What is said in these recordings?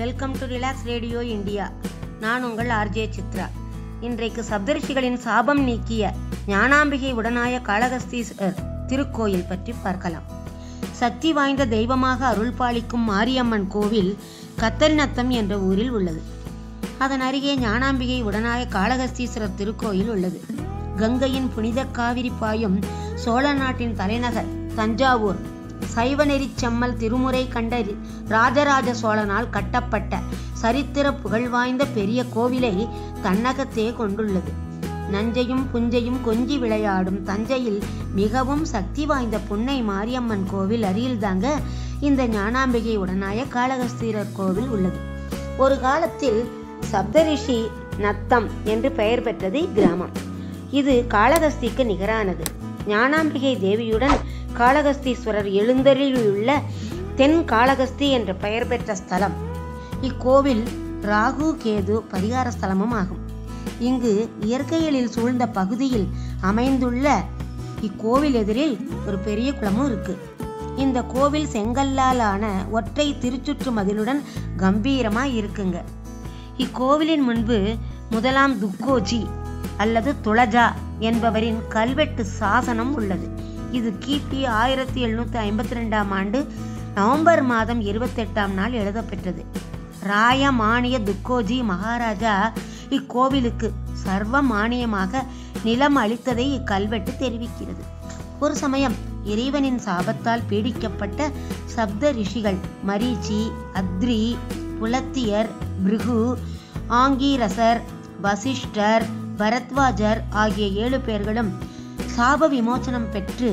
welcome to relax radio India நான் உங்கள் RJ Chitra இன்றைக்கு சப்தரிஷிகளின் சாபம் நீக்கிய ஞானாம்பிகை உடனாய காளகஸ்தீஸ்வரர் திருக்கோயில் பற்றி பார்க்கலாம் சக்தி வாய்ந்த தெய்வமாக அருள் பாலிக்கும் மாரியம்மன் கோவில் கத்தரிநத்தம் என்ற ஊரில் உள்ளது அதன் அருகே ஞானாம்பிகை உடனாய காளகஸ்தீஸ்வரர் திருக்கோயில் உள்ளது கங்கையின் புனித காவிரி பாயும் சோழ நாட்டின் தலைநகர் தஞ்சாவூர் சைவநெறிச் செம்மல் திருமுறை கண்ட ராஜராஜ சோழனால் கட்டப்பட்ட சரித்திர புகழ்வாய்ந்த பெரிய கோவிலை தன்னகத்தே கொண்டுள்ளது நஞ்சையும் புஞ்சையும் கொஞ்சி விளையாடும் தஞ்சையில் மிகவும் சக்தி வாய்ந்த புன்னை மாரியம்மன் கோவில் அருகில்தாங்க இந்த ஞானாம்பிகை உடனாய காளகஸ்தீரர் கோவில் உள்ளது ஒரு காலத்தில் சப்தரிஷி நத்தம் என்று பெயர் பெற்றது இக்கிராமம் இது காளகஸ்திக்கு நிகரானது ஞானாம்பிகை தேவியுடன் காளகஸ்தீஸ்வரர் எழுந்தருளியுள்ள தென் காளகஸ்தி என்ற பெயர் பெற்ற ஸ்தலம் இக்கோவில் ராகு கேது பரிகார ஸ்தலமும் ஆகும் இங்கு இயற்கையலில் சூழ்ந்த பகுதியில் அமைந்துள்ள இக்கோவில் எதிரில் ஒரு பெரிய குளமும் இருக்கு இந்த கோவில் செங்கல்லால் ஆன ஒற்றை திருச்சுற்று மதிலுடன் கம்பீரமா இருக்குங்க இக்கோவிலின் முன்பு முதலாம் துக்கோஜி அல்லது துளஜா என்பவரின் கல்வெட்டு சாசனம் உள்ளது இது கிபி ஆயிரத்தி எழுநூத்தி ஐம்பத்தி ரெண்டாம் ஆண்டு நவம்பர் மாதம் இருபத்தெட்டாம் நாள் எழுதப்பெற்றது ராயமானிய துக்கோஜி மகாராஜா இக்கோவிலுக்கு சர்வ மானியமாக நிலம் அளித்ததை இக்கல்வெட்டு தெரிவிக்கிறது ஒரு சமயம் இறைவனின் சாபத்தால் பீடிக்கப்பட்ட சப்த ரிஷிகள் மரீச்சி அத்ரி புலத்தியர் பிருகு ஆங்கீரசர் வசிஷ்டர் பரத்வாஜர் ஆகிய ஏழு பேர்களும் சாப விமோசனம் பெற்று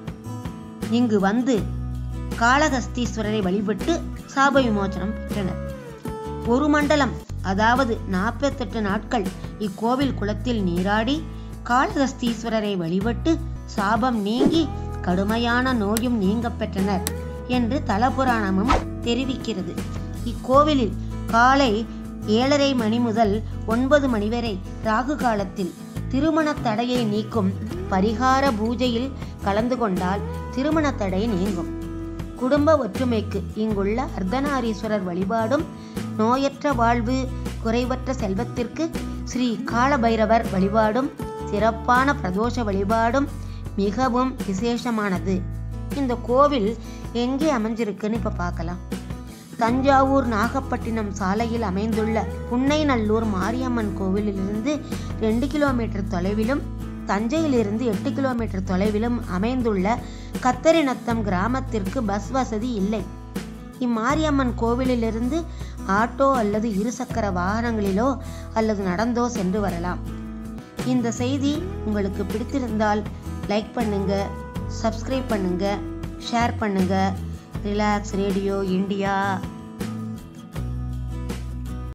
இங்கு வந்து காளகஸ்தீஸ்வரரை வழிபட்டு சாப விமோசனம் பெற்றனர் ஒரு மண்டலம் அதாவது நாற்பத்தெட்டு நாட்கள் இக்கோவில் குளத்தில் நீராடி காளகஸ்தீஸ்வரரை வழிபட்டு சாபம் நீங்கி கடுமையான நோயும் நீங்க பெற்றனர் என்று தலபுராணமும் தெரிவிக்கிறது இக்கோவிலில் காலை ஏழரை மணி முதல் ஒன்பது மணி வரை ராகு காலத்தில் திருமண தடையை நீக்கும் பரிகார பூஜையில் கலந்து கொண்டால் திருமண தடை நீங்கும் குடும்ப ஒற்றுமைக்கு இங்குள்ள அர்த்தநாரீஸ்வரர் வழிபாடும் நோயற்ற வாழ்வு குறைவற்ற செல்வத்திற்கு ஸ்ரீ காலபைரவர் வழிபாடும் சிறப்பான பிரதோஷ வழிபாடும் மிகவும் விசேஷமானது இந்த கோவில் எங்கே அமைஞ்சிருக்குன்னு இப்ப பார்க்கலாம் தஞ்சாவூர் நாகப்பட்டினம் சாலையில் அமைந்துள்ள புன்னைநல்லூர் மாரியம்மன் கோவிலிலிருந்து ரெண்டு கிலோமீட்டர் தொலைவிலும் தஞ்சையிலிருந்து எட்டு கிலோமீட்டர் தொலைவிலும் அமைந்துள்ள கத்தரிநத்தம் கிராமத்திற்கு பஸ் வசதி இல்லை இம்மாரியம்மன் கோவிலிலிருந்து ஆட்டோ அல்லது இருசக்கர வாகனங்களிலோ அல்லது நடந்தோ சென்று வரலாம் இந்த செய்தி உங்களுக்கு பிடித்திருந்தால் லைக் பண்ணுங்க சப்ஸ்கிரைப் பண்ணுங்க ஷேர் பண்ணுங்க ரிலாக்ஸ் ரேடியோ இந்தியா